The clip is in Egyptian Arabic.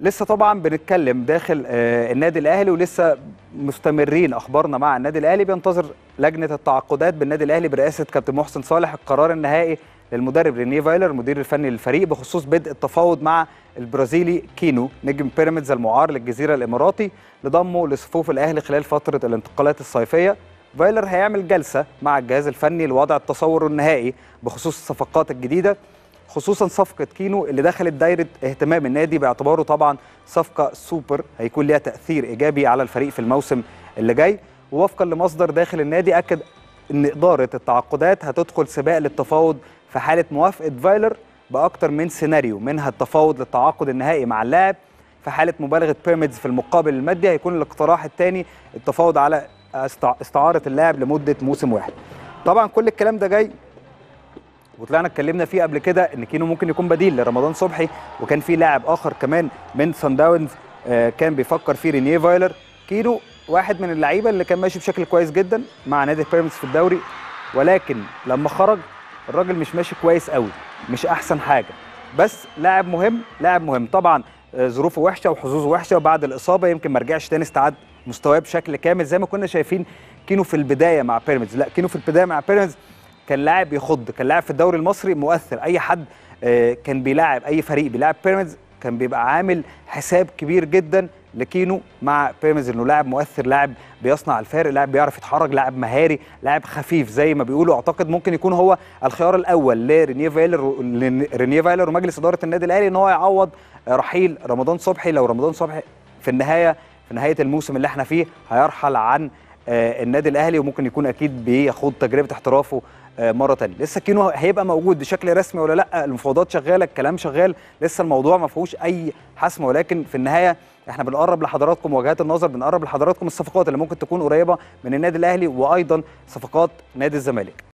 لسه طبعا بنتكلم داخل آه، النادي الاهلي ولسه مستمرين اخبارنا مع النادي الاهلي بينتظر لجنه التعاقدات بالنادي الاهلي برئاسه كابتن محسن صالح القرار النهائي للمدرب رينيه فايلر المدير الفني للفريق بخصوص بدء التفاوض مع البرازيلي كينو نجم بيراميدز المعار للجزيره الاماراتي لضمه لصفوف الاهلي خلال فتره الانتقالات الصيفيه فايلر هيعمل جلسه مع الجهاز الفني لوضع التصور النهائي بخصوص الصفقات الجديده خصوصا صفقه كينو اللي دخلت دايره اهتمام النادي باعتباره طبعا صفقه سوبر هيكون ليها تاثير ايجابي على الفريق في الموسم اللي جاي ووفقا لمصدر داخل النادي اكد ان اداره التعاقدات هتدخل سباق للتفاوض في حاله موافقه فايلر باكثر من سيناريو منها التفاوض للتعاقد النهائي مع اللاعب في حاله مبالغه بيراميدز في المقابل المادي هيكون الاقتراح الثاني التفاوض على استع- استعاره اللاعب لمده موسم واحد طبعا كل الكلام ده جاي وطلعنا اتكلمنا فيه قبل كده ان كينو ممكن يكون بديل لرمضان صبحي وكان في لاعب اخر كمان من سان داونز آه، كان بيفكر فيه رينيه فايلر كينو واحد من اللعيبه اللي كان ماشي بشكل كويس جدا مع نادي بيراميدز في الدوري ولكن لما خرج الراجل مش ماشي كويس قوي مش احسن حاجه بس لاعب مهم لاعب مهم طبعا آه، ظروفه وحشه وحظوظه وحشه وبعد الاصابه يمكن ما رجعش تاني استعاد مستواه بشكل كامل زي ما كنا شايفين كينو في البدايه مع بيراميدز لا كينو في البدايه مع بيراميدز كان لاعب يخض كان لاعب في الدوري المصري مؤثر اي حد آه، كان بيلاعب اي فريق بيلاعب بيراميدز كان بيبقى عامل حساب كبير جدا لكينو مع بيراميدز انه لاعب مؤثر لاعب بيصنع الفارق لاعب بيعرف يتحرك لاعب مهاري لاعب خفيف زي ما بيقولوا اعتقد ممكن يكون هو الخيار الاول لرينيه فايلر رينيه فايلر ومجلس اداره النادي الاهلي ان هو يعوض رحيل رمضان صبحي لو رمضان صبحي في النهايه في نهايه الموسم اللي احنا فيه هيرحل عن آه، النادي الاهلي وممكن يكون اكيد بيخوض تجربه احترافه آه، مره تانية لسه كينو هيبقى موجود بشكل رسمي ولا لا المفاوضات شغاله الكلام شغال لسه الموضوع ما فيهوش اي حسم ولكن في النهايه احنا بنقرب لحضراتكم وجهات النظر بنقرب لحضراتكم الصفقات اللي ممكن تكون قريبه من النادي الاهلي وايضا صفقات نادي الزمالك